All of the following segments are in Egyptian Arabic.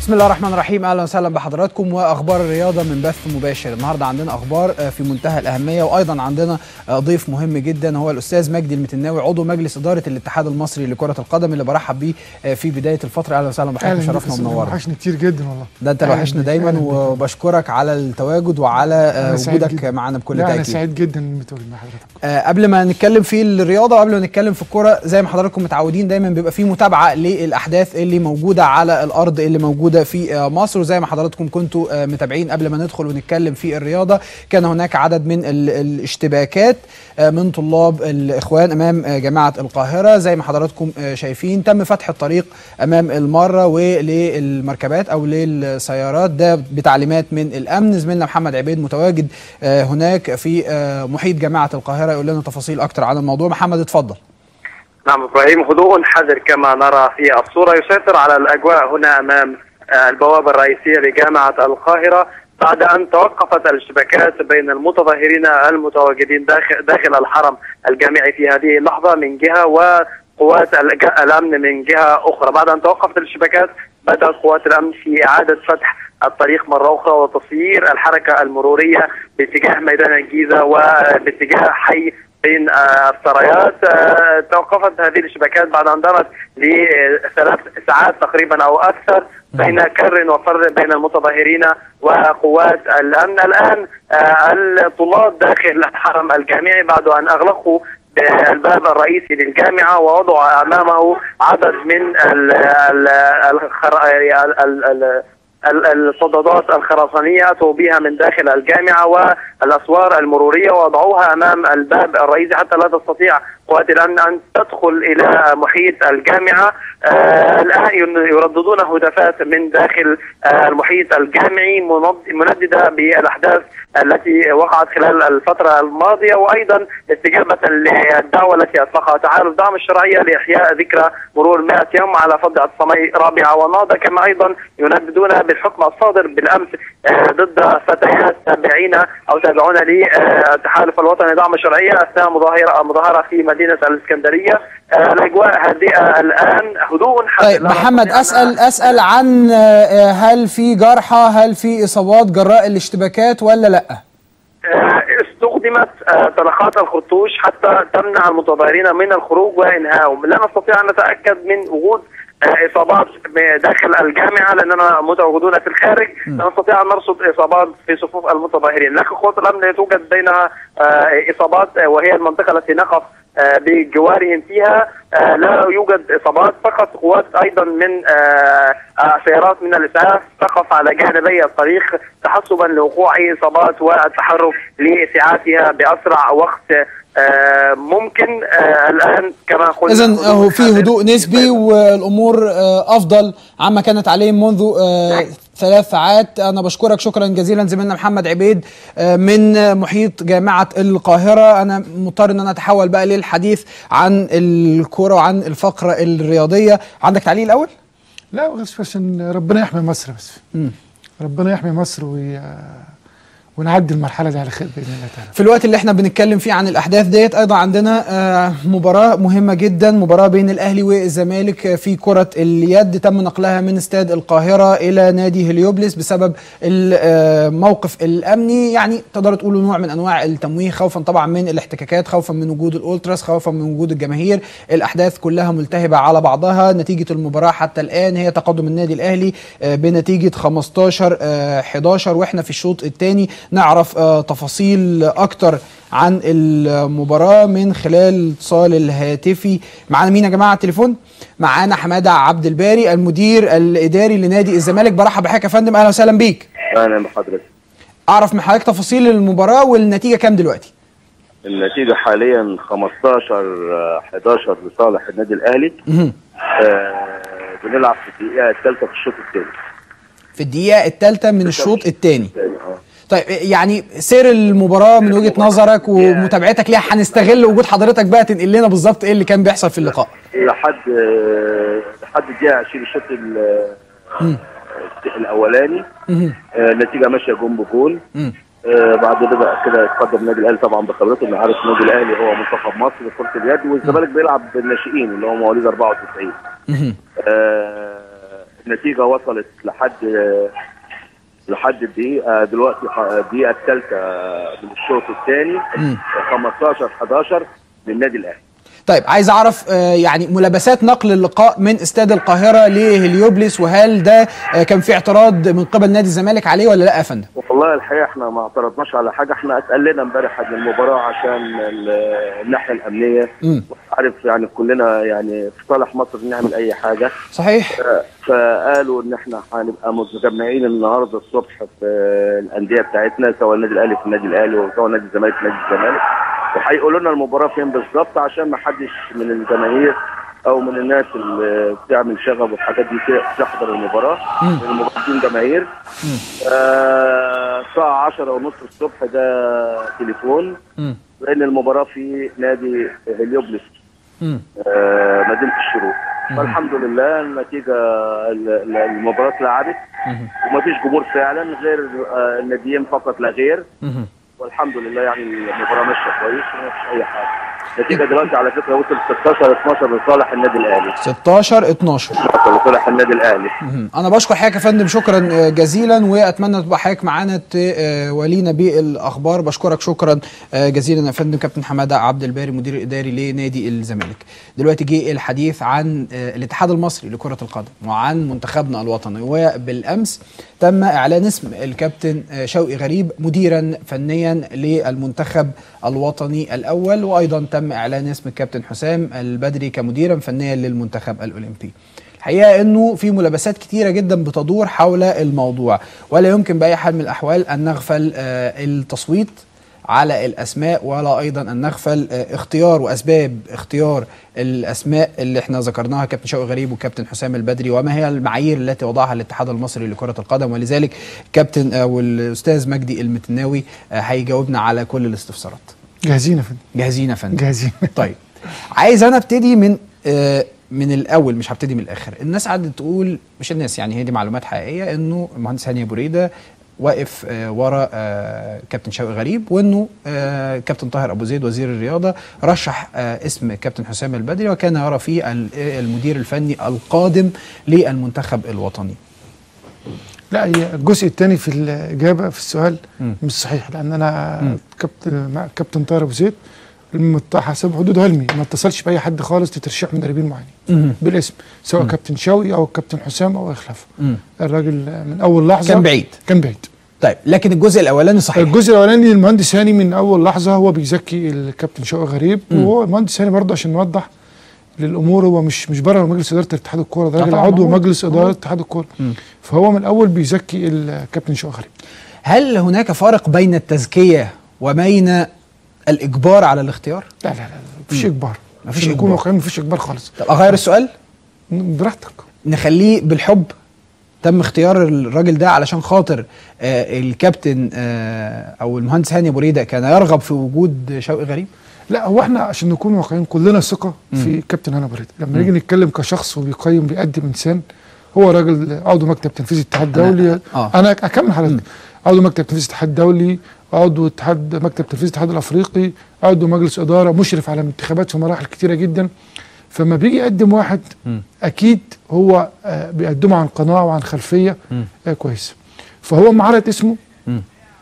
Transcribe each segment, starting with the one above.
بسم الله الرحمن الرحيم اهلا وسهلا بحضراتكم واخبار الرياضه من بث مباشر النهارده عندنا اخبار في منتهى الاهميه وايضا عندنا ضيف مهم جدا هو الاستاذ مجدي المتناوي عضو مجلس اداره الاتحاد المصري لكره القدم اللي برحب بيه في بدايه الفتره اهلا وسهلا بحضرتك شرفنا ومنورنا وحشني كتير جدا والله ده انت اللي وحشنا دايما وبشكرك على التواجد وعلى وجودك معانا بكل تاكيد انا سعيد جدا اني متواجد مع حضرتك آه قبل ما نتكلم في الرياضه وقبل ما نتكلم في الكوره زي ما حضراتكم متعودين دايما بيبقى في متابعه للاحداث اللي موجوده على الارض اللي موجوده في آه مصر وزي ما حضراتكم كنتوا آه متابعين قبل ما ندخل ونتكلم في الرياضه كان هناك عدد من الاشتباكات من طلاب الاخوان امام جامعه القاهره زي ما حضراتكم شايفين تم فتح الطريق امام الماره وللمركبات او للسيارات ده بتعليمات من الامن زميلنا محمد عبيد متواجد هناك في محيط جامعه القاهره يقول لنا تفاصيل اكتر عن الموضوع محمد اتفضل نعم ابراهيم هدوء حذر كما نرى في الصوره يسيطر على الاجواء هنا امام البوابه الرئيسيه لجامعه القاهره بعد ان توقفت الاشتباكات بين المتظاهرين المتواجدين داخل داخل الحرم الجامعي في هذه اللحظه من جهه وقوات الامن من جهه اخرى بعد ان توقفت الاشتباكات بدات قوات الامن في اعاده فتح الطريق مرة أخرى وتصوير الحركة المرورية باتجاه ميدان الجيزة وباتجاه حي بين السرايات توقفت هذه الاشتباكات بعد ان دارت لثلاث ساعات تقريبا او اكثر بين كر وفر بين المتظاهرين وقوات الامن الان الطلاب داخل الحرم الجامعي بعد ان اغلقوا الباب الرئيسي للجامعه ووضعوا امامه عدد من ال ال ال الصدادات الخرسانيه اتوا بها من داخل الجامعه والاسوار المروريه ووضعوها امام الباب الرئيسي حتى لا تستطيع قوات الامن ان تدخل الى محيط الجامعه آه الان يرددون هتافات من داخل آه المحيط الجامعي مندده بالاحداث التي وقعت خلال الفتره الماضيه وايضا استجابه للدعوه التي اطلقها تعالى الدعم الشرعيه لاحياء ذكرى مرور 100 يوم على فض الصمي رابعه ونهضه كما ايضا ينددون بالحكم الصادر بالامس آه ضد فتيات تابعين او تابعون للتحالف الوطني لدعم الشرعيه اثناء مظاهره مظاهره في مدينه الاسكندريه الاجواء هادئه الان هدوء طيب محمد اسال اسال عن هل في جرحى هل في اصابات جراء الاشتباكات ولا لا؟ استخدمت طلقات الخرطوش حتى تمنع المتظاهرين من الخروج وانهائهم، لا نستطيع ان نتاكد من وجود اصابات داخل الجامعه لاننا متواجدون في الخارج لا نستطيع ان نرصد اصابات في صفوف المتظاهرين لكن قوات الامن توجد بينها اصابات وهي المنطقه التي نقف بجوارهم فيها لا يوجد اصابات فقط قوات ايضا من سيارات من الاسعاف تقف على جانبي الطريق تحسبا لوقوع اي اصابات والتحرك لاسعافها باسرع وقت آه ممكن آه الان كما قلنا اذا هو في هدوء نسبي والامور آه افضل عما كانت عليه منذ ثلاث ساعات انا بشكرك شكرا جزيلا زميلنا محمد عبيد من محيط جامعه القاهره انا مضطر ان انا اتحول بقى للحديث عن الكوره وعن الفقره الرياضيه عندك تعليق الاول لا بس عشان ربنا يحمي مصر بس م. ربنا يحمي مصر وي... ونعدي المرحله دي على خير باذن الله تعالى. في الوقت اللي احنا بنتكلم فيه عن الاحداث ديت ايضا عندنا آه مباراه مهمه جدا مباراه بين الاهلي والزمالك في كره اليد تم نقلها من استاد القاهره الى نادي هليوبلس بسبب الموقف الامني يعني تقدروا تقولوا نوع من انواع التمويه خوفا طبعا من الاحتكاكات خوفا من وجود الالتراس خوفا من وجود الجماهير الاحداث كلها ملتهبه على بعضها نتيجه المباراه حتى الان هي تقدم النادي الاهلي آه بنتيجه 15 آه 11 واحنا في الشوط الثاني نعرف آه تفاصيل اكتر عن المباراه من خلال الاتصال الهاتفي معانا مين يا جماعه على التليفون معانا حماده عبد الباري المدير الاداري لنادي الزمالك برحب بحضرتك يا فندم اهلا وسهلا بيك اهلا بحضرتك اعرف من حضرتك تفاصيل المباراه والنتيجه كام دلوقتي النتيجه حاليا 15 11 لصالح النادي الاهلي آه بنلعب في الدقيقه الثالثه في الشوط الثاني في الدقيقه الثالثه من الشوط الثاني طيب يعني سير المباراه من وجهه نظرك ومتابعتك ليها هنستغل وجود حضرتك بقى تنقل لنا بالظبط ايه اللي كان بيحصل في اللقاء لحد لحد الدقيقه 20 الشوط الاولاني النتيجه ماشيه جون بجون آه بعد كده بقى كده اتقدم النادي الاهلي طبعا بخبرته انه عارف النادي الاهلي هو منتخب مصر لكره اليد والزمالك بيلعب بالناشئين اللي هو مواليد 94 آه النتيجه وصلت لحد لحد الدقيقه دلوقتي الدقيقه الثالثه من الشوط الثاني 15 11 للنادي الاهلي طيب عايز اعرف آه، يعني ملابسات نقل اللقاء من استاد القاهره لهليوبلس وهل ده آه، كان في اعتراض من قبل نادي الزمالك عليه ولا لا يا فندم؟ والله الحقيقه احنا ما اعترضناش على حاجه احنا اتقلنا امبارح عن المباراه عشان ال- الناحيه الامنيه مم. عارف يعني كلنا يعني في صالح مصر نعمل اي حاجه صحيح فقالوا ان احنا هنبقى متجمعين النهارده الصبح في الانديه بتاعتنا سواء النادي الاهلي في النادي الاهلي وسواء نادي الزمالك في نادي الزمالك وهيقولوا لنا المباراه فين بالظبط عشان ما حدش من الجماهير او من الناس اللي بتعمل شغب والحاجات دي تحضر المباراه لأن المباراه بدون جماهير آه، الساعه 10 ونص الصبح ده تليفون مم. لان المباراه في نادي هليوبلس مم. آه، مدينه الشروق فالحمد لله النتيجه ال- ال- المباراه اتلعبت ومفيش جمهور فعلا غير آه، الناديين فقط لا غير مم. والحمد لله يعني المباراه ماشيه كويس ومفيش اي حاجه النتيجه دلوقتي على فكره وصل 16 12 لصالح النادي الاهلي 16 12 لصالح النادي الاهلي مهم. انا بشكر حضرتك يا فندم شكرا آه، جزيلا واتمنى تبقى حضرتك معانا تولينا بالاخبار بشكرك شكرا آه، جزيلا يا فندم كابتن حماده عبد الباري مدير الاداري لنادي الزمالك دلوقتي جه الحديث عن آه، الاتحاد المصري لكره القدم وعن منتخبنا الوطني وبالامس تم اعلان اسم الكابتن آه، شوقي غريب مديرا فنيا للمنتخب الوطني الاول وايضا تم اعلان اسم الكابتن حسام البدري كمديرا فنيا للمنتخب الاولمبي الحقيقه انه في ملابسات كتيره جدا بتدور حول الموضوع ولا يمكن باي حال من الاحوال ان نغفل آه، التصويت على الاسماء ولا ايضا ان نغفل آه، اختيار واسباب اختيار الاسماء اللي احنا ذكرناها كابتن شوقي غريب وكابتن حسام البدري وما هي المعايير التي وضعها الاتحاد المصري لكره القدم ولذلك كابتن آه، والاستاذ مجدي المتناوي آه، هيجاوبنا على كل الاستفسارات جاهزين يا فندم جاهزين يا فندم جاهزين طيب عايز انا ابتدي من آه من الاول مش هبتدي من الاخر الناس قعدت تقول مش الناس يعني هي دي معلومات حقيقيه انه المهندس هاني ابو ريده واقف آه ورا آه كابتن شوقي غريب وانه آه كابتن طاهر ابو زيد وزير الرياضه رشح آه اسم كابتن حسام البدري وكان يرى فيه ال- المدير الفني القادم للمنتخب الوطني لا هي الجزء الثاني في الاجابه في السؤال مم. مش صحيح لان انا كابتن مع كابتن طاهر ابو زيد المت- حسب حدود علمي ما اتصلش باي حد خالص لترشيح مدربين معينين مهم. بالاسم سواء كابتن شوقي او كابتن حسام او خلافه مم. الراجل من اول لحظه كان بعيد كان بعيد طيب لكن الجزء الاولاني صحيح الجزء الاولاني المهندس هاني من اول لحظه هو بيزكي الكابتن شوقي غريب مم. وهو المهندس هاني برضه عشان نوضح للامور هو مش مش بره مجلس اداره اتحاد الكوره ده آه راجل طبعاً عضو موجود. مجلس اداره موجود. اتحاد الكوره مم. فهو من الاول بيزكي الكابتن شوقي غريب هل هناك فرق بين التزكيه وبين الاجبار على الاختيار لا لا لا مفيش اجبار مفيش عشان نكون إجبار. واقعيين مفيش اجبار خالص طب اغير السؤال براحتك نخليه بالحب تم اختيار الراجل ده علشان خاطر آه الكابتن آه او المهندس هاني ابو ريده كان يرغب في وجود شوقي غريب لا هو احنا عشان نكون واقعيين كلنا ثقه في كابتن هنا بريد لما نيجي نتكلم كشخص وبيقيم بيقدم انسان هو راجل عضو مكتب تنفيذي اتحاد أنا- دولي آه. انا اكمل حضرتك عضو مكتب تنفيذي اتحاد دولي عضو اتحاد مكتب تنفيذي الاتحاد الافريقي عضو مجلس اداره مشرف على انتخابات في مراحل كتيره جدا فما بيجي يقدم واحد مم. اكيد هو آه، بيقدمه عن قناعه وعن خلفيه مم. آه، كويسه فهو معرض اسمه مم.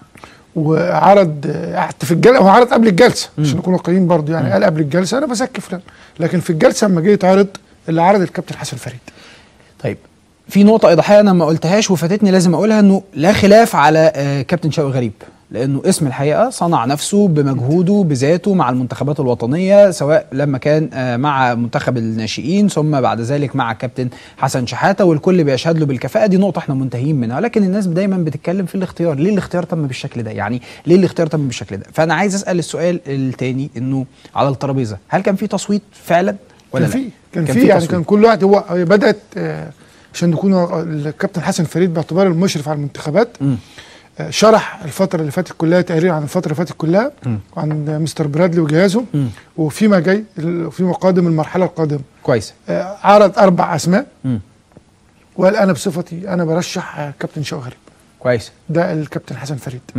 وعرض آه، حتى في الجلسه هو عرض قبل الجلسه عشان نكون واقعيين برضه يعني قال قبل الجلسه انا بزكي فلان لكن في الجلسه لما جه يتعرض اللي عرض الكابتن حسن فريد طيب في نقطة إضافية أنا ما قلتهاش وفاتتني لازم أقولها إنه لا خلاف على آه كابتن شوقي غريب لأنه اسم الحقيقة صنع نفسه بمجهوده بذاته مع المنتخبات الوطنية سواء لما كان آه مع منتخب الناشئين ثم بعد ذلك مع كابتن حسن شحاتة والكل بيشهد له بالكفاءة دي نقطة احنا منتهيين منها لكن الناس دايما بتتكلم في الاختيار ليه الاختيار تم بالشكل ده يعني ليه الاختيار تم بالشكل ده فأنا عايز أسأل السؤال التاني إنه على الترابيزة هل كان في تصويت فعلا ولا كان لا؟ في كان, في يعني تصويت. كان كل واحد هو هي بدات آه، عشان نكون واقع- الكابتن حسن فريد باعتباره المشرف على المنتخبات مم. آه، شرح الفتره اللي فاتت كلها تقرير عن الفتره اللي فاتت كلها مم. عن مستر برادلي وجهازه مم. وفيما جاي وفيما قادم المرحله القادمه كويس آه، عرض اربع اسماء مم. وقال انا بصفتي انا برشح آه، كابتن شوقي غريب كويس ده الكابتن حسن فريد مم.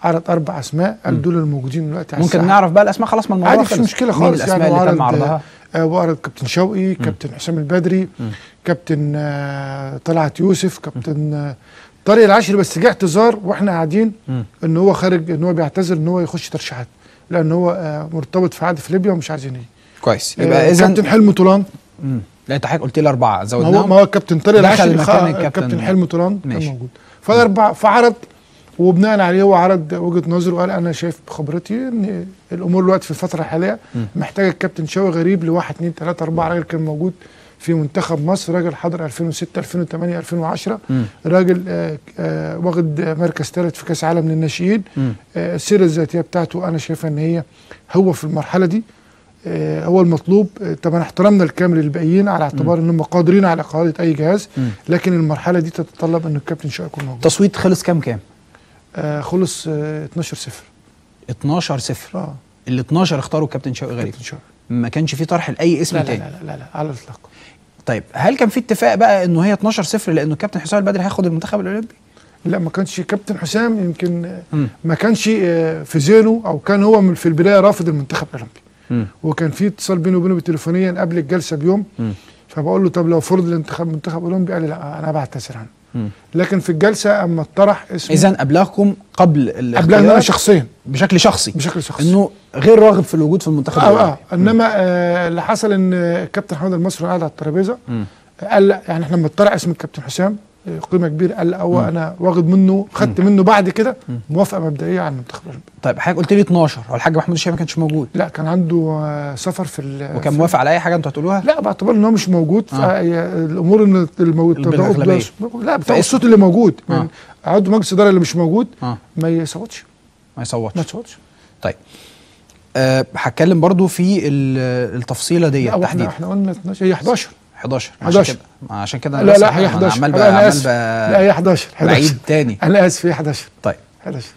عرض اربع اسماء قال دول الموجودين دلوقتي على ممكن الساحة. نعرف بقى الاسماء خلاص ما الموضوع عادي مفيش خلص. مشكله مين خالص الاسماء يعني اللي تم وعرض عرضها آه وعرض كابتن شوقي كابتن حسام البدري كابتن آه طلعت يوسف كابتن آه طارق العشري بس جه اعتذار واحنا قاعدين ان هو خارج ان هو بيعتذر ان هو يخش ترشيحات لان هو آه مرتبط في عقد في ليبيا ومش عايزين يجي كويس آه يبقى اذا كابتن حلمي طولان لا انت حضرتك قلت لي اربعه ما هو زودناهم ما هو كابتن طارق دخل العشري مكان خ- الكابتن- كابتن حلمي طولان كان ماشي. موجود فالاربعه فعرض وبناء عليه هو عرض وجهه نظره وقال انا شايف بخبرتي ان الامور دلوقتي في الفتره الحاليه محتاجه الكابتن شوقي غريب لواحد اثنين ثلاثه اربعه راجل كان موجود في منتخب مصر راجل حضر 2006 2008 2010 راجل آه آه واخد آه، مركز ثالث في كاس عالم للناشئين آه السيره الذاتيه بتاعته انا شايفها ان هي هو في المرحله دي آه، هو المطلوب آه، طبعا احترامنا الكامل للباقيين على اعتبار انهم قادرين على قياده اي جهاز لكن المرحله دي تتطلب ان الكابتن شوقي يكون موجود التصويت خلص كام كام آه خلص آه 12 0 12 0 اه ال 12 اختاروا الكابتن شوقي غريب كابتن شوقي ما كانش في طرح لاي اسم لا لا, تاني لا لا لا لا على الاطلاق طيب هل كان في اتفاق بقى انه هي 12 0 لانه الكابتن حسام البدري هياخد المنتخب الاولمبي لا ما كانش كابتن حسام يمكن آه، مم. ما كانش آه، في ذهنه او كان هو من في البدايه رافض المنتخب الاولمبي مم. وكان في اتصال بينه وبينه تليفونيا قبل الجلسه بيوم مم. فبقول له طب لو فرض الانتخاب منتخب اولمبي قال لي لا انا بعتذر عنه مم. لكن في الجلسه اما اطرح اسمه اذا ابلغكم قبل قبل ان الاختيار انا شخصيا بشكل شخصي بشكل شخصي انه غير راغب في الوجود في المنتخب اه اه الأولمبي. انما آه اللي حصل ان آه، كابتن حمد المصري قاعد على الترابيزه قال لا يعني احنا لما طلع اسم الكابتن حسام آه، قيمه كبيره قال لا هو انا واخد منه خدت منه بعد كده موافقه مبدئيه على المنتخب الأولمبي. طيب حضرتك قلت لي 12 هو الحاج محمود الشافعي ما كانش موجود لا كان عنده آه، سفر في ال- وكان في- موافق على اي حاجه انتوا هتقولوها لا باعتبار ان هو مش موجود آه. فهي الامور ان الموجود بالأغلبية. لا بتاع فاسم- الصوت اللي موجود آه. من عضو مجلس الاداره اللي مش موجود اه ما يصوتش ما يصوتش ما يصوتش طيب أه هتكلم برضو في ال- التفصيله دي لا واحنا تحديدا احنا قلنا 12 هي 11 11 11. عشان كده عشان كده لا بس لا هي أنا 11 عمال لا، بقى انا عمال اسف بقى لا هي 11 11 بعيد تاني انا اسف هي 11 طيب 11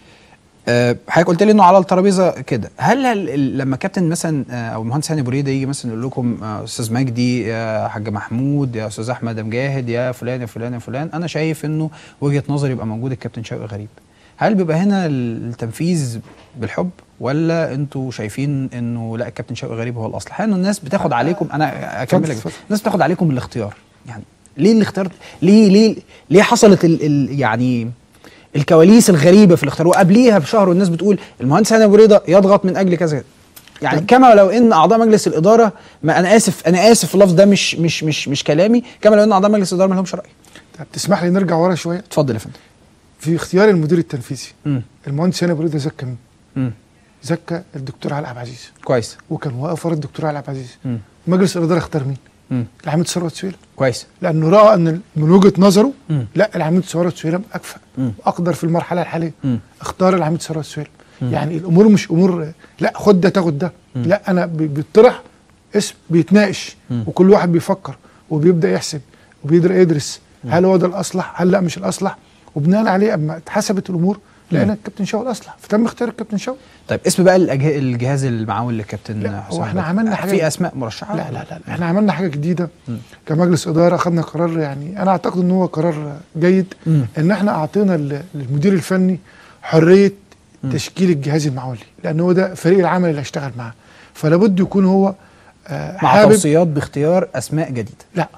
أه حضرتك قلت لي انه على الترابيزه كده هل, هل ال- لما كابتن مثلا آه، او المهندس هاني بريده يجي مثلا يقول لكم آه، استاذ مجدي يا حاج محمود يا استاذ احمد مجاهد يا فلان يا فلان يا فلان انا شايف انه وجهه نظري يبقى موجود الكابتن شوقي غريب هل بيبقى هنا التنفيذ بالحب ولا انتوا شايفين انه لا الكابتن شوقي غريب هو الاصل احيانا الناس بتاخد عليكم انا اكمل لك اتفضل. الناس بتاخد عليكم الاختيار يعني ليه الاختيار ليه ليه ليه حصلت ال ال يعني الكواليس الغريبه في الاختيار وقبليها بشهر والناس بتقول المهندس هاني ابو رضا يضغط من اجل كذا يعني كما لو ان اعضاء مجلس الاداره ما انا اسف انا اسف في اللفظ ده مش مش مش مش كلامي كما لو ان اعضاء مجلس الاداره ما لهمش راي طب تسمح لي نرجع ورا شويه اتفضل يا فندم في اختيار المدير التنفيذي مم. المهندس هاني بريده زكى مين؟ مم. زكى الدكتور علي عبد العزيز كويس وكان واقف ورا الدكتور علي عبد العزيز مم. مجلس الاداره اختار مين؟ مم. العميد ثروت سويلم كويس لانه راى ان من وجهه نظره مم. لا العميد ثروت سويلم اكفأ مم. واقدر في المرحله الحاليه مم. اختار العميد ثروت سويلم يعني الامور مش امور لا خد ده تاخد ده لا انا بي- بيطرح اسم بيتناقش وكل واحد بيفكر وبيبدا يحسب وبيقدر يدرس هل هو ده الاصلح هل لا مش الاصلح وبناء عليه اما اتحسبت الامور لقينا الكابتن شوقي الاصلح فتم اختيار الكابتن شوقي طيب اسم بقى الأجه... الجهاز المعاون للكابتن لا، حسام هو احنا البدري. عملنا حاجة- في اسماء مرشحه لا لا لا لا. احنا عملنا حاجه جديده كمجلس اداره خدنا قرار يعني انا اعتقد ان هو قرار جيد مم. ان احنا اعطينا ال- للمدير الفني حريه تشكيل الجهاز المعولي لان هو ده فريق العمل اللي هيشتغل معاه فلا بد يكون هو آه مع حابب توصيات باختيار اسماء جديده لا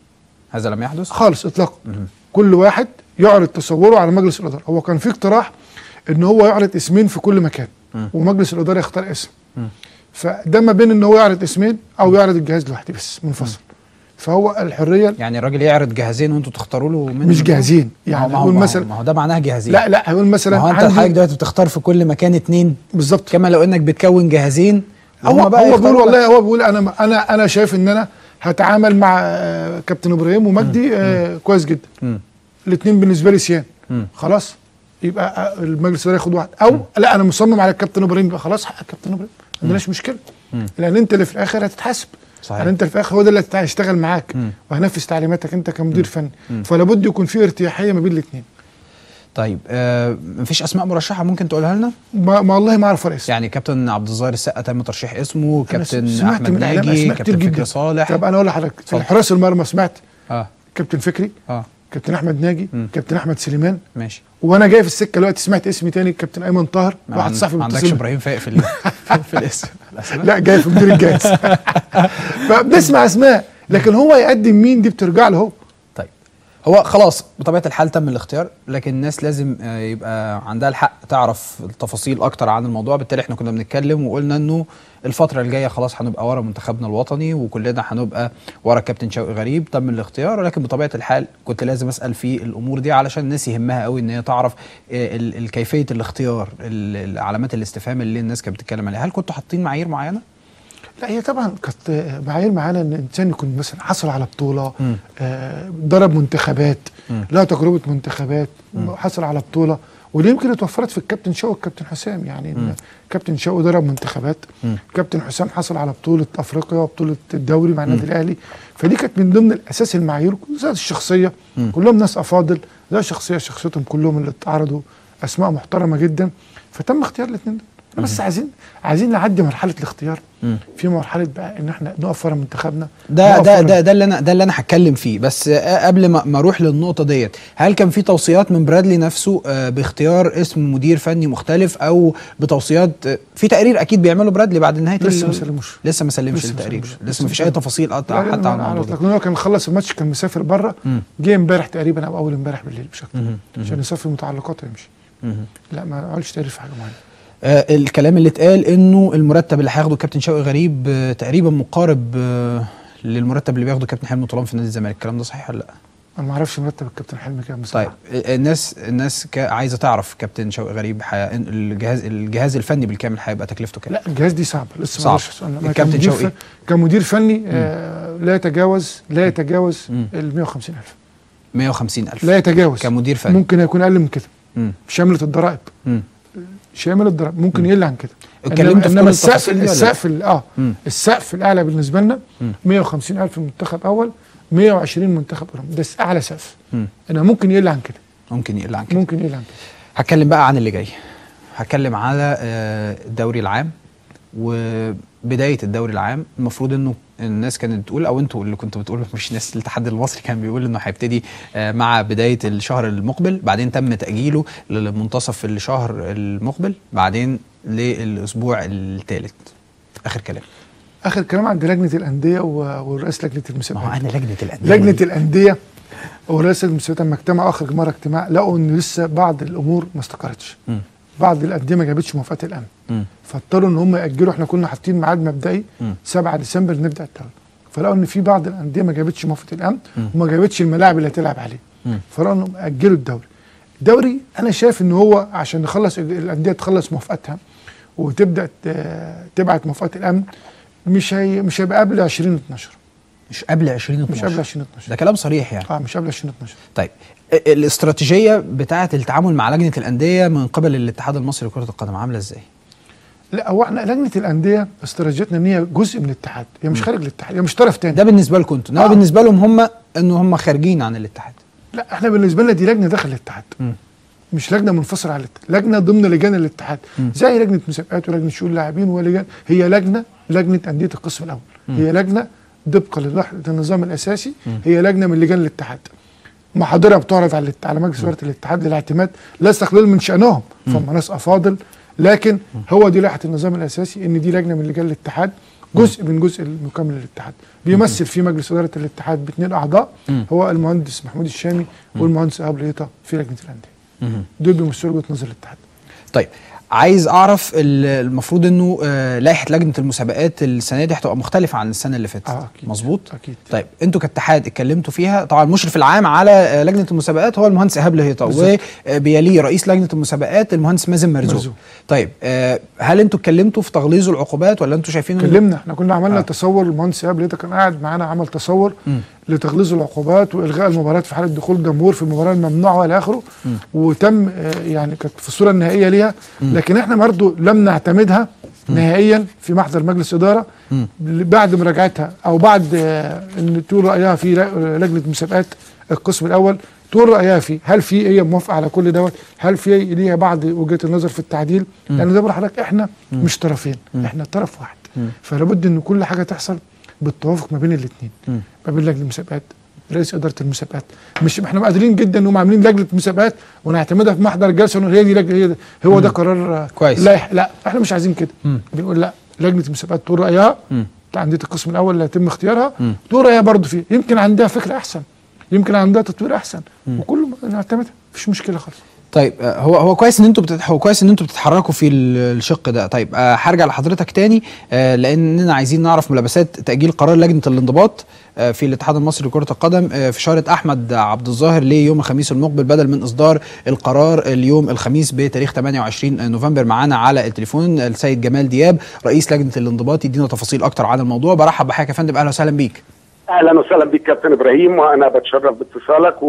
هذا لم يحدث خالص اطلاقا كل واحد يعرض تصوره على مجلس الاداره هو كان في اقتراح ان هو يعرض اسمين في كل مكان ومجلس الاداره يختار اسم فده ما بين ان هو يعرض اسمين او يعرض الجهاز لوحده بس منفصل فهو الحريه يعني الراجل يعرض جهازين وانتوا تختاروا له منهم مش جاهزين ما هو- يعني ما هو يقول ما هو- مثلا ما هو ده معناها جهازين لا لا هيقول مثلا ما هو انت عندي- حضرتك دلوقتي بتختار في كل مكان اتنين بالظبط كما لو انك بتكون جهازين هو وهم هو بقى بيقول يختاروا والله هو بيقول انا انا انا شايف ان انا هتعامل مع آه، كابتن ابراهيم ومجدي آه كويس جدا مم. الاثنين بالنسبه لي سيان مم. خلاص يبقى آه، المجلس الاداري ياخد واحد او لا انا مصمم على الكابتن ابراهيم يبقى خلاص حق الكابتن ابراهيم ما عندناش مشكله لان انت اللي في الاخر هتتحاسب صحيح. يعني انت اللي في الاخر هو ده اللي هيشتغل معاك وهنفذ تعليماتك انت كمدير فني فلا بد يكون في ارتياحيه ما بين الاثنين طيب آه مفيش اسماء مرشحه ممكن تقولها لنا ما, ما والله ما اعرف رئيس يعني كابتن عبد الظاهر السقا تم ترشيح اسمه أنا كابتن سمعت احمد من الإعلام ناجي أسماء كتير كابتن جدا. فكري صالح طب انا اقول لحضرتك في اتفضل. حراس المرمى سمعت اه كابتن فكري اه كابتن احمد ناجي مم. كابتن احمد سليمان ماشي وانا جاي في السكه دلوقتي سمعت اسمي تاني كابتن ايمن طاهر ما واحد عن- صاحبي ما عندكش متصل ابراهيم فايق في ال- في- في الاسم الأسماء؟ لا جاي في مدير الجهاز فبنسمع اسماء لكن هو يقدم مين دي بترجع له هو طيب هو خلاص بطبيعه الحال تم الاختيار لكن الناس لازم آه، يبقى عندها الحق تعرف التفاصيل اكتر عن الموضوع بالتالي احنا كنا بنتكلم وقلنا انه الفتره الجايه خلاص هنبقى ورا منتخبنا الوطني وكلنا هنبقى ورا كابتن شوقي غريب تم الاختيار ولكن بطبيعه الحال كنت لازم اسال في الامور دي علشان الناس يهمها قوي ان هي تعرف آه، ال- ال- كيفيه الاختيار ال- العلامات الاستفهام اللي الناس كانت بتتكلم عليها هل كنتوا حاطين معايير معينه؟ لا هي طبعا كانت آه، معايير معانا ان الانسان يكون مثلا حصل على بطوله مم. آه، ضرب منتخبات مم. له تجربه منتخبات حصل على بطوله ودي يمكن اتوفرت في الكابتن شوقي والكابتن حسام يعني إن كابتن شوقي ضرب منتخبات مم. كابتن حسام حصل على بطوله افريقيا وبطوله الدوري مع النادي الاهلي فدي كانت من ضمن الاساس المعايير ذات الشخصيه مم. كلهم ناس افاضل ذات شخصيه شخصيتهم كلهم اللي اتعرضوا اسماء محترمه جدا فتم اختيار الاثنين دول بس عايزين عايزين نعدي مرحله الاختيار مم. في مرحله بقى ان احنا نقف ورا منتخبنا ده نقف ده ورا- ده ده اللي انا ده اللي انا هتكلم فيه بس آه، قبل ما ما اروح للنقطه ديت هل كان في توصيات من برادلي نفسه آه، باختيار اسم مدير فني مختلف او بتوصيات آه، في تقرير اكيد بيعمله برادلي بعد نهايه لسه ال- ما سلموش لسه ما سلمش لسه ما التقرير سلمش. لسه لسه ما ما فيش اي سلمش. تفاصيل قط- لا، حتى لا، عن لا، الموضوع ده لكن هو كان خلص الماتش كان مسافر بره مم. جه امبارح تقريبا او اول امبارح بالليل بشكل مهم. عشان يصفي متعلقاته ويمشي مهم. لا ما قالش تقرير في حاجه معينه آه الكلام اللي اتقال انه المرتب اللي هياخده كابتن شوقي غريب آه تقريبا مقارب آه للمرتب اللي بياخده كابتن حلمي طولان في نادي الزمالك الكلام ده صحيح ولا لا؟ انا ما اعرفش مرتب الكابتن حلمي كام طيب بصراحه الناس الناس كا- عايزه تعرف كابتن شوقي غريب حي... الجهاز الجهاز الفني بالكامل هيبقى تكلفته كام؟ لا الجهاز دي صعبه لسه ما صعب. أقدرش أقول. أنا الكابتن كمدير شوقي. ف- كمدير فني آه لا يتجاوز لا يتجاوز مم. ال 150000 150000 لا يتجاوز كمدير فني ممكن يكون اقل من كده مم. شامله الضرائب مم. شامل الضرائب ممكن يقل عن كده اتكلمت في انما كل السقف التفاصيل دي ولا لا؟ السقف ال- اه مم. السقف الاعلى بالنسبه لنا مم. 150000 منتخب اول 120 منتخب اولمبي ده اعلى سقف مم. انما ممكن يقل عن كده ممكن يقل عن كده ممكن يقل عن كده هتكلم بقى عن اللي جاي هتكلم على آه، الدوري العام وبدايه الدوري العام المفروض انه الناس كانت بتقول او انتوا اللي كنتوا بتقولوا مش ناس الاتحاد المصري كان بيقول انه هيبتدي آه، مع بدايه الشهر المقبل بعدين تم تاجيله لمنتصف الشهر المقبل بعدين للاسبوع الثالث اخر كلام اخر كلام عند لجنه الانديه و- ورئيس لجنه ما هو المسابقات انا لجنه الانديه لجنه الانديه ورئيس المسابقات لما اجتمعوا اخر مره اجتماع لقوا ان لسه بعض الامور ما استقرتش مم. بعض الانديه ما جابتش موافقه الامن مم. فاضطروا ان هم ياجلوا احنا كنا حاطين ميعاد مبدئي مم. 7 ديسمبر نبدا الدوري فلقوا ان في بعض الانديه ما جابتش موافقه الامن مم. وما جابتش الملاعب اللي هتلعب عليه مم. فلقوا انهم اجلوا الدوري الدوري انا شايف ان هو عشان نخلص الانديه تخلص موافقتها وتبدا ت- تبعت موافقه الامن مش هي مش هيبقى قبل 2012 مش قبل 20 مش قبل 2012 ده كلام صريح يعني اه مش قبل 2012 طيب ال- الاستراتيجيه بتاعه التعامل مع لجنه الانديه من قبل الاتحاد المصري لكره القدم عامله ازاي؟ لا هو احنا لجنه الانديه استراتيجيتنا ان هي جزء من الاتحاد هي مش خارج الاتحاد هي مش طرف تاني ده بالنسبه لكم انتوا انما آه. بالنسبه لهم هم ان هم خارجين عن الاتحاد لا احنا بالنسبه لنا دي لجنه داخل الاتحاد مم. مش لجنه منفصله عن الاتحاد لجنه ضمن لجان الاتحاد مم. زي لجنه مسابقات ولجنه شؤون لاعبين ولجان هي لجنه لجنه انديه القسم الاول هي لجنه طبقا للوح- للنظام الاساسي هي لجنه من لجان الاتحاد محاضرها بتعرض على الات- على مجلس اداره الاتحاد للاعتماد لا استقلال من شانهم فهم ناس افاضل لكن هو دي لائحه النظام الاساسي ان دي لجنه من لجان الاتحاد جزء من جزء المكمل للاتحاد بيمثل في مجلس اداره الاتحاد باثنين اعضاء مم. هو المهندس محمود الشامي والمهندس ايهاب ليطه في لجنه الانديه دول بيمثلوا وجهه نظر الاتحاد طيب عايز اعرف ال- المفروض انه آه، لائحه لجنه المسابقات السنه دي هتبقى مختلفه عن السنه اللي فاتت اه اكيد مظبوط اكيد طيب انتوا كاتحاد اتكلمتوا فيها طبعا المشرف العام على آه، لجنه المسابقات هو المهندس ايهاب لهيطه بالظبط. وبيليه رئيس لجنه المسابقات المهندس مازن مرزوق مرزوق. طيب آه، هل انتوا اتكلمتوا في تغليظ العقوبات ولا انتوا شايفين إن- اتكلمنا احنا كنا عملنا آه. آه. تصور المهندس ايهاب ليطه كان قاعد معانا عمل تصور مم. لتغليظ العقوبات والغاء المباريات في حاله دخول جمهور في المباراه الممنوعه والى اخره وتم آه، يعني كانت في الصوره النهائيه ليها لكن احنا برضه لم نعتمدها نهائيا في محضر مجلس اداره مم. بعد مراجعتها او بعد آه، ان تقول رايها في ل- لجنه مسابقات القسم الاول تقول رايها فيه هل في هي موافقه على كل دوت هل في ليها بعض وجهه النظر في التعديل لان زي ما بقول لحضرتك احنا مش طرفين احنا طرف واحد مم. فلابد ان كل حاجه تحصل بالتوافق ما بين الاثنين مم. ما بين لجنه المسابقات رئيس اداره المسابقات مش احنا قادرين جدا انهم عاملين لجنه مسابقات ونعتمدها في محضر الجلسه ونقول هي دي لجنه هي دي هو ده قرار آه، كويس. لا يح- لا احنا مش عايزين كده بنقول لا لجنه المسابقات تقول رايها بتاع انديه القسم الاول اللي هيتم اختيارها تقول رايها برضه فيه يمكن عندها فكره احسن يمكن عندها تطوير احسن وكله نعتمدها مفيش مشكله خالص طيب آه، هو هو كويس ان انتوا بتت... هو كويس ان انتوا بتتحركوا في ال- الشق ده طيب آه، هرجع لحضرتك تاني آه، لاننا عايزين نعرف ملابسات تاجيل قرار لجنه الانضباط آه، في الاتحاد المصري لكره القدم آه، في شاره احمد عبد الظاهر ليوم الخميس المقبل بدل من اصدار القرار اليوم الخميس بتاريخ 28 نوفمبر معانا على التليفون السيد جمال دياب رئيس لجنه الانضباط يدينا تفاصيل اكتر عن الموضوع برحب بحضرتك يا فندم اهلا وسهلا بيك اهلا وسهلا بك كابتن ابراهيم وانا بتشرف باتصالك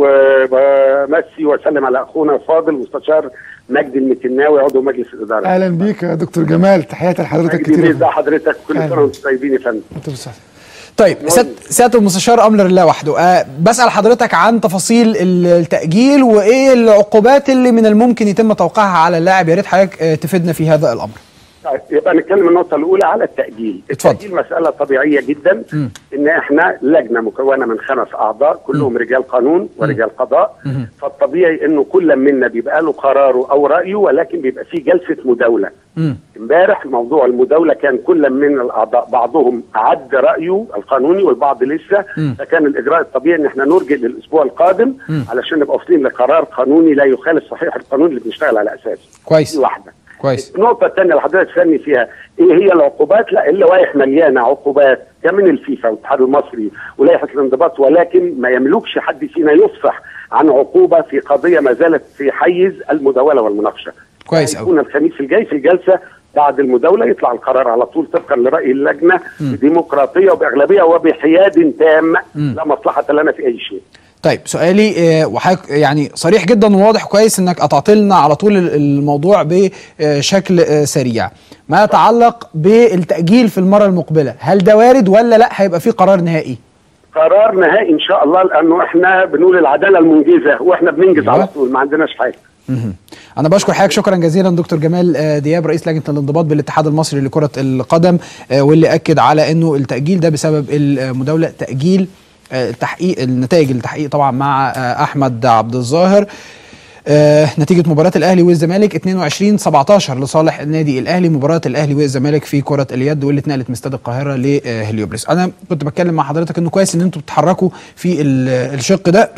وبمسي واسلم على اخونا الفاضل مستشار مجدي المتناوي عضو مجلس الاداره اهلا بيك يا دكتور جمال تحياتي لحضرتك مجدي كتير ازي حضرتك كل أهلا. سنه وانتم طيبين يا فندم انت بالصحة. طيب سيادة سيادة المستشار امر الله وحده أه بسال حضرتك عن تفاصيل ال- التاجيل وايه العقوبات اللي من الممكن يتم توقيعها على اللاعب يا ريت حضرتك آه، تفيدنا في هذا الامر طيب يبقى نتكلم النقطه الاولى على التاجيل اتفضل. التاجيل مساله طبيعيه جدا ان احنا لجنه مكونه من خمس اعضاء كلهم رجال قانون ورجال قضاء فالطبيعي انه كل منا بيبقى له قراره او رايه ولكن بيبقى فيه جلسه مداوله امبارح موضوع المداوله كان كل من الاعضاء بعضهم عد رايه القانوني والبعض لسه فكان الاجراء الطبيعي ان احنا نرجع للاسبوع القادم علشان نبقى واصلين لقرار قانوني لا يخالف صحيح القانون اللي بنشتغل على اساسه كويس. دي واحده كويس النقطة الثانية اللي حضرتك سألني فيها ايه هي العقوبات؟ لا اللوائح مليانة عقوبات كمن الفيفا والاتحاد المصري ولائحة الانضباط ولكن ما يملكش حد فينا يفصح عن عقوبة في قضية ما زالت في حيز المداولة والمناقشة. كويس أوي. يكون الخميس الجاي في الجلسة بعد المداولة يطلع القرار على طول طبقا لرأي اللجنة بديمقراطية وبأغلبية وبحياد تام لا مصلحة لنا في أي شيء. طيب سؤالي آه، وحضرتك يعني صريح جدا وواضح كويس انك قطعت لنا على طول ال- الموضوع بشكل آه، سريع ما يتعلق بالتاجيل في المره المقبله هل ده وارد ولا لا هيبقى في قرار نهائي قرار نهائي ان شاء الله لانه احنا بنقول العداله المنجزه واحنا بننجز أيوة. على طول ما عندناش حاجه مهم. انا بشكر حضرتك شكرا جزيلا دكتور جمال آه، دياب رئيس لجنه الانضباط بالاتحاد المصري لكره القدم آه، واللي اكد على انه التاجيل ده بسبب المداوله تاجيل آه، التحقيق النتائج التحقيق طبعا مع آه، احمد عبد الظاهر آه، نتيجة مباراة الأهلي والزمالك 22 17 لصالح النادي الأهلي مباراة الأهلي والزمالك في كرة اليد واللي اتنقلت من استاد القاهرة لهليوبلس أنا كنت بتكلم مع حضرتك إنه كويس إن أنتوا بتتحركوا في ال- الشق ده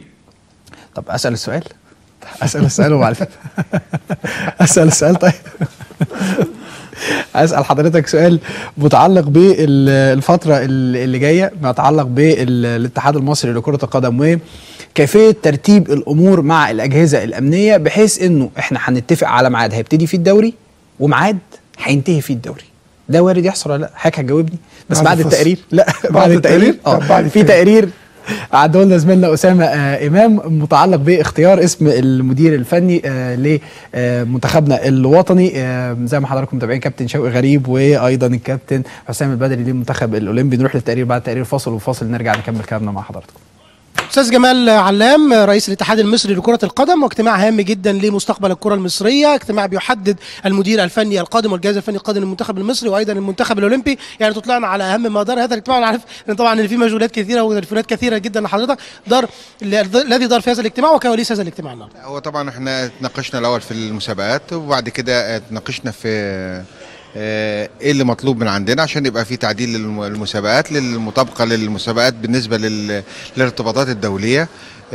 طب أسأل السؤال أسأل السؤال وبعدين أسأل السؤال طيب اسال حضرتك سؤال متعلق بالفتره اللي جايه ما يتعلق بالاتحاد المصري لكره القدم وكيفيه ترتيب الامور مع الاجهزه الامنيه بحيث انه احنا هنتفق على ميعاد هيبتدي فيه الدوري وميعاد هينتهي فيه الدوري ده وارد يحصل ولا لا حضرتك هتجاوبني بس بعد بعد الفصل. التقرير لا بعد, بعد التقرير التقرير؟ اه طب بعد في التقرير. تقرير عدوا لنا زميلنا اسامه آه امام متعلق باختيار اسم المدير الفني آه لمنتخبنا الوطني آه زي ما حضراتكم متابعين كابتن شوقي غريب وايضا الكابتن حسام البدري للمنتخب الاولمبي نروح للتقرير بعد التقرير فاصل وفاصل نرجع نكمل كلامنا مع حضراتكم استاذ جمال علام رئيس الاتحاد المصري لكره القدم واجتماع هام جدا لمستقبل الكره المصريه اجتماع بيحدد المدير الفني القادم والجهاز الفني القادم للمنتخب المصري وايضا المنتخب الاولمبي يعني تطلعنا على اهم ما دار هذا الاجتماع انا عارف ان طبعا ان في مجهولات كثيره وتليفونات كثيره جدا لحضرتك دار الذي دار في هذا الاجتماع وكواليس هذا الاجتماع النهارده هو طبعا احنا اتناقشنا الاول في المسابقات وبعد كده اتناقشنا في اه، ايه اللي مطلوب من عندنا عشان يبقى في تعديل للمسابقات للمطابقه للمسابقات بالنسبه لل- للارتباطات الدوليه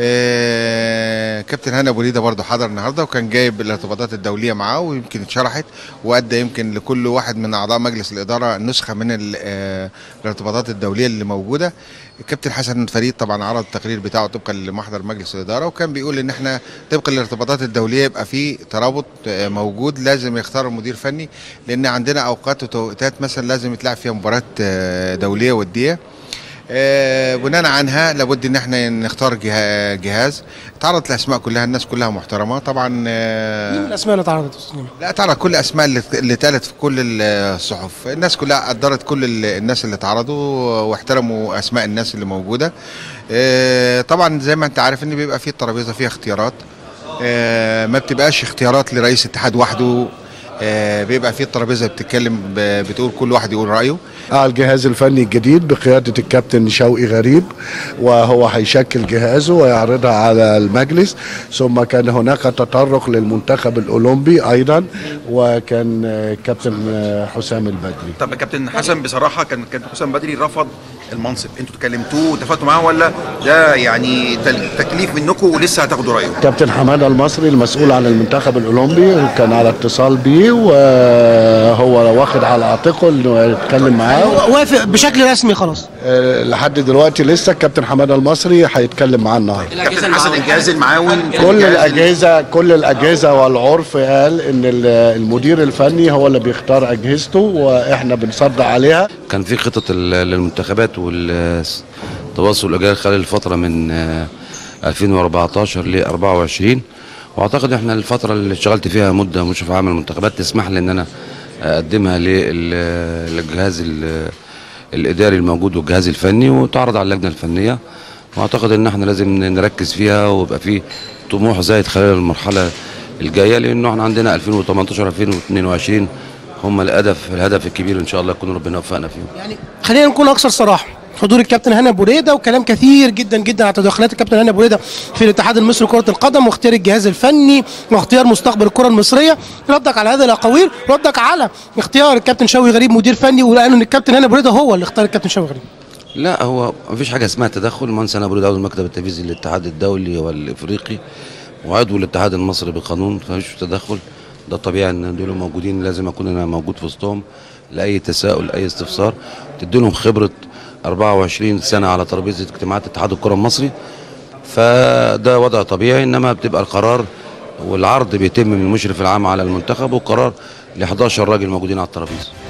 اه، كابتن هاني ابو ريده برضه حضر النهارده وكان جايب الارتباطات الدوليه معاه ويمكن اتشرحت وادى يمكن لكل واحد من اعضاء مجلس الاداره نسخه من ال- اه، الارتباطات الدوليه اللي موجوده الكابتن حسن فريد طبعا عرض التقرير بتاعه طبقا لمحضر مجلس الاداره وكان بيقول ان احنا طبقا للارتباطات الدوليه يبقى في ترابط آه، موجود لازم يختار مدير فني لان عندنا اوقات وتوقيتات مثلا لازم يتلعب فيها مباراه آه، دوليه وديه آه، بناء عنها لابد ان احنا نختار جه- جهاز اتعرضت الاسماء كلها الناس كلها محترمه طبعا آه، مين من الاسماء اللي اتعرضت يا استاذ جمال؟ لا تعرف كل الاسماء اللي اللي اتقالت في كل الصحف الناس كلها قدرت كل ال- الناس اللي اتعرضوا واحترموا اسماء الناس اللي موجوده آه، طبعا زي ما انت عارف ان بيبقى في الترابيزه فيها اختيارات آه، ما بتبقاش اختيارات لرئيس اتحاد وحده آه، بيبقى في الترابيزه بتتكلم ب- بتقول كل واحد يقول رايه آه الجهاز الفني الجديد بقيادة الكابتن شوقي غريب وهو هيشكل جهازه ويعرضها على المجلس ثم كان هناك تطرق للمنتخب الأولمبي أيضا وكان آه، كابتن آه، حسام البدري طب كابتن حسن بصراحه كان كابتن حسام بدري رفض المنصب انتوا اتكلمتوه واتفقتوا معاه ولا ده يعني تل- تكليف منكم ولسه هتاخدوا رايه كابتن حماده المصري المسؤول عن المنتخب الأولمبي كان على اتصال بيه وهو واخد على عاتقه انه يتكلم معاه وافق بشكل رسمي خلاص آه، لحد دلوقتي لسه الكابتن حماده المصري هيتكلم معاه النهارده كابتن حسن الجهاز المعاون كل الجهاز الاجهزه كل الاجهزه والعرف قال ان ال- المدير الفني هو اللي بيختار اجهزته واحنا بنصدق عليها كان في خطط ال- للمنتخبات والتواصل الاجيال خلال الفتره من آه، 2014 ل 24 واعتقد احنا الفتره اللي اشتغلت فيها مده مشرف عام المنتخبات تسمح لي ان انا اقدمها لل- للجهاز ال- الاداري الموجود والجهاز الفني وتعرض على اللجنه الفنيه واعتقد ان احنا لازم نركز فيها ويبقى في طموح زايد خلال المرحله الجايه لانه احنا عندنا 2018 2022 هم الهدف الهدف الكبير ان شاء الله يكون ربنا وفقنا فيهم يعني خلينا نكون اكثر صراحه حضور الكابتن هاني ابو ريده وكلام كثير جدا جدا على تدخلات الكابتن هاني ابو ريده في الاتحاد المصري لكره القدم واختيار الجهاز الفني واختيار مستقبل الكره المصريه ردك على هذه الاقاويل ردك على اختيار الكابتن شوقي غريب مدير فني ولانه ان الكابتن هاني ابو ريده هو اللي اختار الكابتن شوقي غريب لا هو مفيش حاجه اسمها تدخل المهندس انا ابو عضو المكتب التنفيذي للاتحاد الدولي والافريقي وعضو الاتحاد المصري بقانون فمفيش تدخل ده طبيعي ان دول موجودين لازم اكون انا موجود في وسطهم لاي تساؤل اي استفسار تدي لهم خبره 24 سنه على ترابيزه اجتماعات اتحاد الكره المصري فده وضع طبيعي انما بتبقى القرار والعرض بيتم من المشرف العام على المنتخب والقرار ل 11 راجل موجودين على الترابيزه